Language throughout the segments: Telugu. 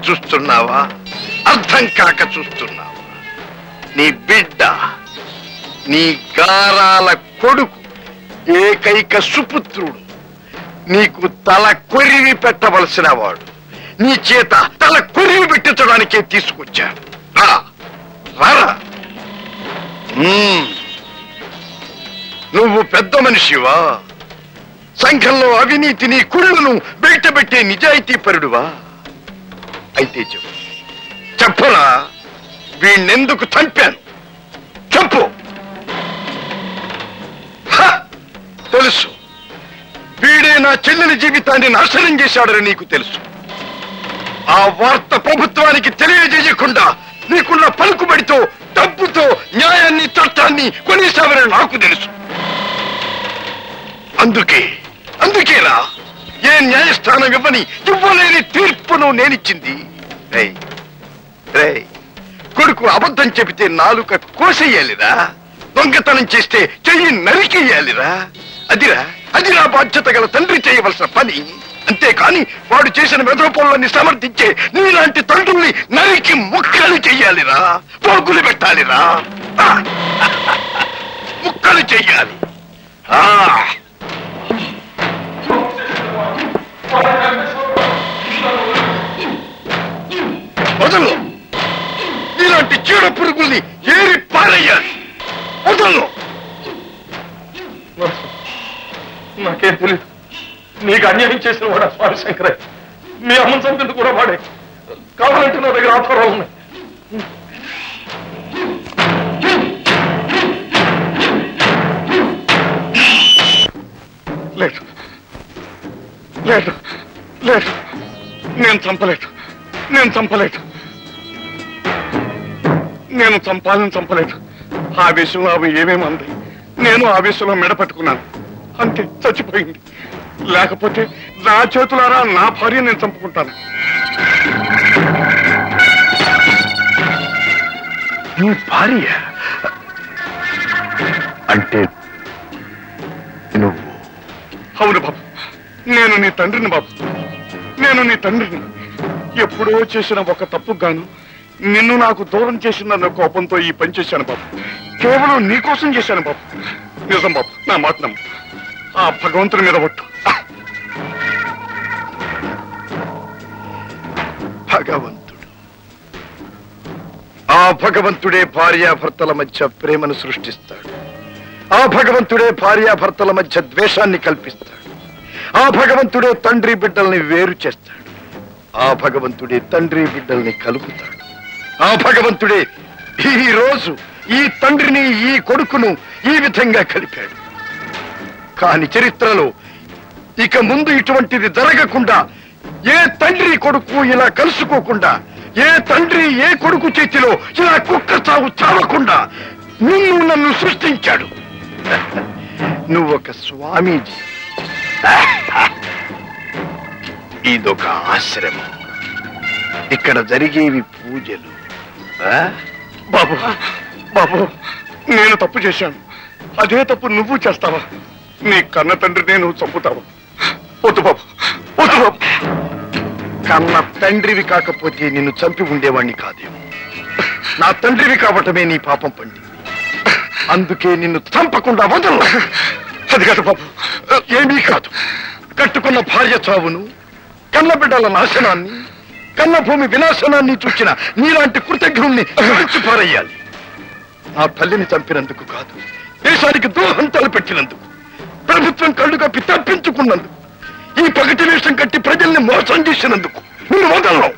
చూస్తున్నావా అర్థం కాక చూస్తున్నావా నీ బిడ్డ నీ గారాల కొడుకు ఏకైక సుపుత్రుడు నీకు తల కొరివి పెట్టవలసిన వాడు నీ చేత తల కొరివి పెట్టించడానికే తీసుకొచ్చాను రా రారా మ్మ్. నువ్వు పెద్ద మనిషివా సంఘంలో అవినీతిని కుళ్ళును బయటపెట్టే నిజాయితీ పరుడువా అయితే చెప్పు చెప్పరా వీణ్ణెందుకు చంపాను చెప్పు హ! తెలుసు వీడే నా చెల్లెలి జీవితాన్ని నాశనం చేశాడని నీకు తెలుసు ఆ వార్త ప్రభుత్వానికి తెలియజేయకుండా నీకున్న పలుకుబడితో డబ్బుతో న్యాయాన్ని చట్టాన్ని కొనేసావని నాకు తెలుసు అందుకే అందుకేనా ఏ న్యాయస్థానం ఇవ్వని ఇవ్వలేని తీర్పును నేనిచ్చింది రేయ్ రేయ్ కొడుకు అబద్ధం చెబితే నాలుక కోసేయాలిరా దొంగతనం చేస్తే చెయ్యి నరికేయాలిరా అదిరా అది నా బాధ్యత గల తండ్రి చేయవలసిన పని అంతేకాని వాడు చేసిన మెదపనులన్నీ సమర్థించే నీలాంటి తండ్రుల్ని నరికి ముక్కలు చెయ్యాలిరా పోగులు పెట్టాలిరా ఆ! ముక్కలు చెయ్యాలి ఆ వదలు ఇలాంటి చీడ పురుగుల్ని ఏరి పారేయాలి వదలు నాకేం తెలియదు నీకు అన్యాయం చేసిన వాడు ఆ స్వామి శంకరయ్య మీ అమ్మని చంపింది కూడా వాడే కావాలంటే నా దగ్గర ఆధారాలు ఉన్నాయి లేదు లేదు లేదు నేను చంపలేదు నేను చంపలేదు నేను చంపాలని చంపలేదు ఆవేశంలో అవి ఏమేమి అంది నేను ఆవేశంలో మెడ పట్టుకున్నాను అంతే చచ్చిపోయింది లేకపోతే నా చేతులారా నా భార్య నేను చంపుకుంటాను నీ భార్య అంటే నువ్వు అవును బాబు నేను నీ తండ్రిని బాబు నేను నీ తండ్రిని ఎప్పుడో చేసిన ఒక తప్పు గాను నిన్ను నాకు దూరం చేసిందన్న కోపంతో ఈ పని చేశాను బాబు కేవలం నీ కోసం చేశాను బాబు నిజం బాబు నా మాట నమ్ము ఆ భగవంతుని మీద ఒట్టు భగవంతుడు ఆ భగవంతుడే భార్యాభర్తల మధ్య ప్రేమను సృష్టిస్తాడు ఆ భగవంతుడే భార్యాభర్తల మధ్య ద్వేషాన్ని కల్పిస్తాడు ఆ భగవంతుడే తండ్రి బిడ్డల్ని వేరు చేస్తాడు ఆ భగవంతుడే తండ్రి బిడ్డల్ని కలుపుతాడు ఆ భగవంతుడే ఈ రోజు ఈ తండ్రిని ఈ కొడుకును ఈ విధంగా కలిపాడు కాని చరిత్రలో ఇక ముందు ఇటువంటిది జరగకుండా ఏ తండ్రి కొడుకు ఇలా కలుసుకోకుండా ఏ తండ్రి ఏ కొడుకు చేతిలో ఇలా కుక్క చావు చావకుండా నిన్ను నన్ను సృష్టించాడు నువ్వు ఒక స్వామీజీ ఇదొక ఆశ్రమం ఇక్కడ జరిగేవి పూజలు ఆ? బాబు బాబు నేను తప్పు చేశాను అదే తప్పు నువ్వు చేస్తావా నీ కన్న తండ్రినే నువ్వు చంపుతావు వద్దు బాబు వద్దు బాబు కన్న తండ్రివి కాకపోతే నిన్ను చంపి ఉండేవాణ్ణి కాదేమో నా తండ్రివి కాబట్టమే నీ పాపం పండింది అందుకే నిన్ను చంపకుండా వదలు అది కాదు బాబు ఏమీ కాదు కట్టుకున్న భార్య చావును కన్న బిడ్డల నాశనాన్ని కన్న భూమి వినాశనాన్ని చూచిన నీలాంటి కృతజ్ఞుణ్ణి పారేయాలి నా తల్లిని చంపినందుకు కాదు దేశానికి ద్రోహం తలపెట్టినందుకు ప్రభుత్వం కళ్ళు కప్పి తప్పించుకున్నందుకు ఈ పగటి వేషం కట్టి ప్రజల్ని మోసం చేసినందుకు మీరు వదలను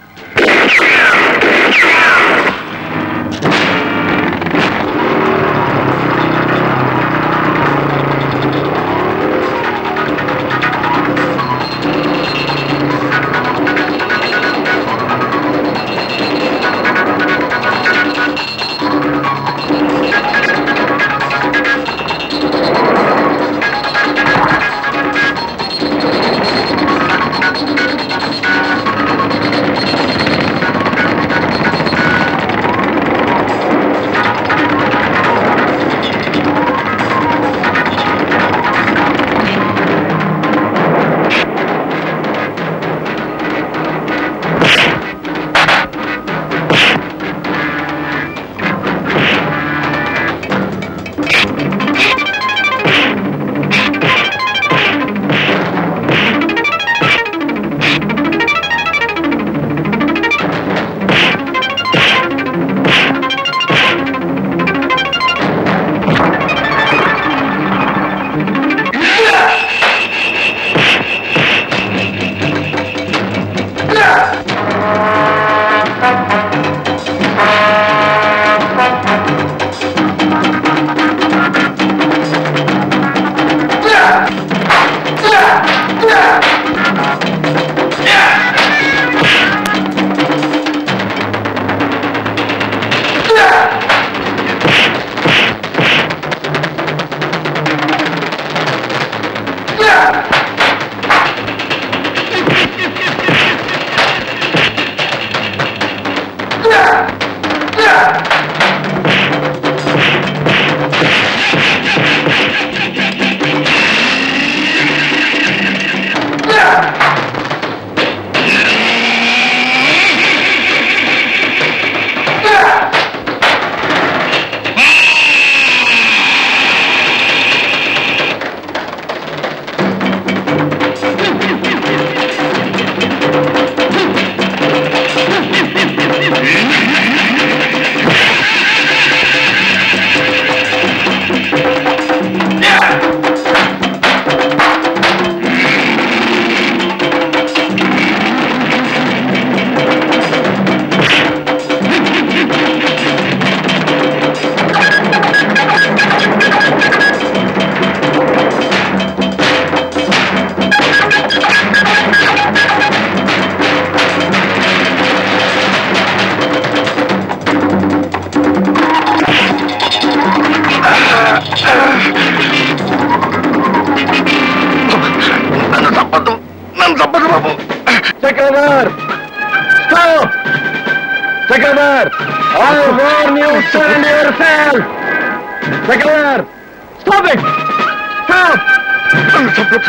నన్ను తప్పదు నన్ను తప్పదు బాబు Sikandar stop Sikandar I warn you surrender yourself Sikandar stop it stop నన్ను తప్పదు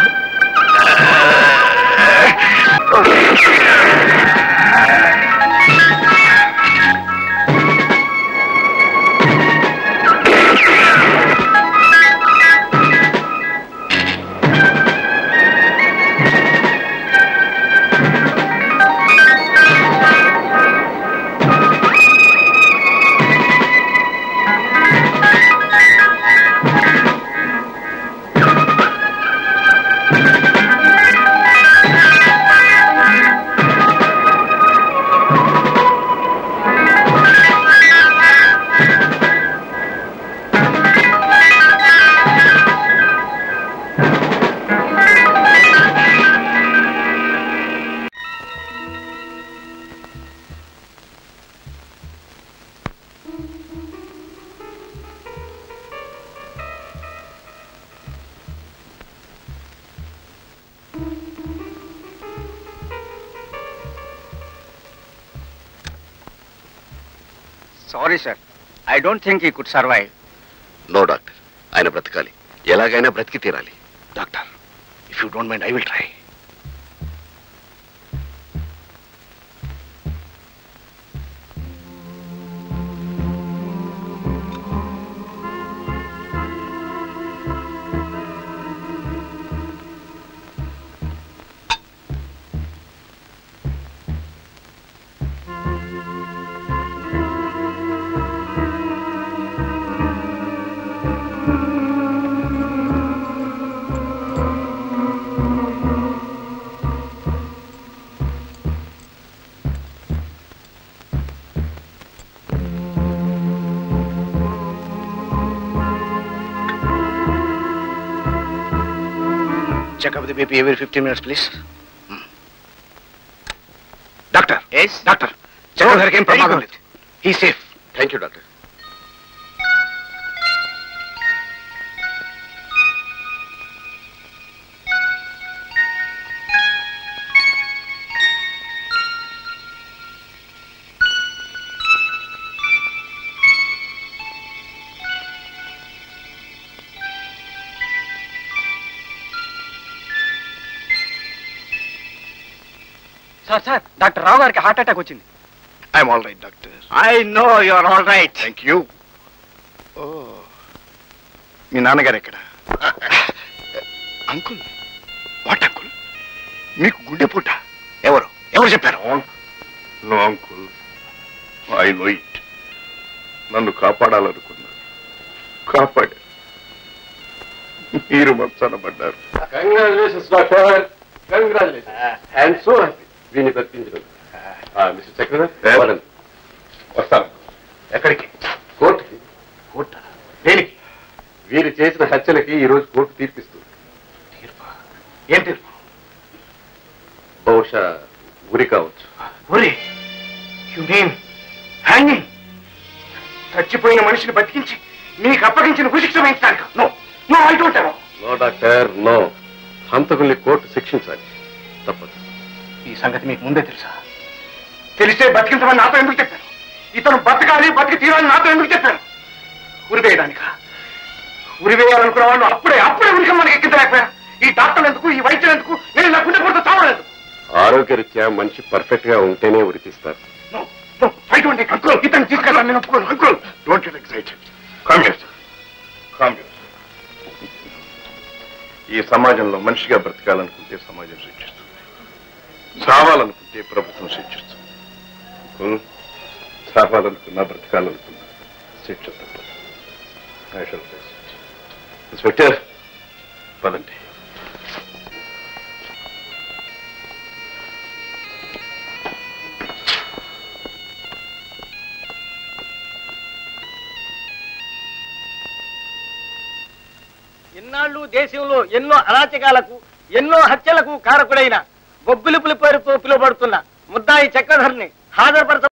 sorry sir I don't think he could survive no doctor ఆయన బ్రతకాలి ఎలాగైనా బ్రతికి తీరాలి doctor if you don't mind I will try Check up the BP every 15 minutes, please. Doctor yes doctor చక్రధర్కి ఏం ప్రమాదం లేదు he safe thank you doctor sir sir doctor Rao గారికి హార్ట్ అటాక్ వచ్చింది I'm all right doctor I know you are all right thank you ఓ మీ నాన్నగారు ఎక్కడ అంకుల్ వాట్ అంకుల్ మీకు గుండె పూట ఎవరు ఎవరు చెప్పారు no uncle I know it నన్ను కాపాడాలనుకున్నాను కాపాడారు మీరు మచ్చనబడ్డారు congratulations doctor congratulation and so happy వీని బ్రతికించడం మిస్టర్ చక్రధర్ వస్తాను ఎక్కడికి కోర్టుకి కోట దేనికి వీరు చేసిన హత్యలకి ఈ రోజు కోర్టు తీర్పిస్తుంది తీర్పా ఏం తీర్పు బహుశా ఉరి కావచ్చు ఒరే యు మీన్ హ్యాంగింగ్ చచ్చిపోయిన మనిషిని బతికించి మీకు అప్పగించిన భూశిక్ష వహించడానికి నో నో ఐ డోంట్ ఎవో నో డాక్టర్ నో హంతకుల్ని కోర్టు శిక్షించాలి తప్పదు ఈ సంగతి మీకు ముందే తెలుసా తెలిసే బతికించమని నాతో ఎందుకు చెప్పారు ఇతను బతకాలి బతికి తీరాలని నాతో ఎందుకు చెప్పారు ఉరివేయడానిక ఉరివేయాలనుకున్న వాళ్ళు అప్పుడే అప్పుడే ఉరికి మనకి ఎక్కించలేకపోయారు ఈ డాక్టర్లు ఎందుకు ఈ వైద్యులు ఎందుకు నేను ఇలా గుండె కొడుతూ చావలేదు ఆరోగ్యరీత్యా మనిషి పర్ఫెక్ట్ గా ఉంటేనే ఉరికిస్తారు no no I don't uncle ఇతను తీసుకెళ్ళాలని నేను ఒప్పుకోను uncle don't get excited come here come here ఈ సమాజంలో మనిషిగా బ్రతకాలనుకుంటే సమాజం శిక్షిస్తుంది చావాలనుకుంటే ప్రభుత్వం శిక్షిస్తుంది ఉం? చావాలనుకున్నా బ్రతకాలనుకున్నా శిక్ష తప్పదు I shall face it. Inspector పదండి ఇన్నాళ్ళు దేశంలో ఎన్నో అరాచకాలకు ఎన్నో హత్యలకు కారకుడైన బొబ్బిలి పులి పేరుతో పిలువబడుతున్న ముద్దాయి చక్రధర్ని హాజరుపరచ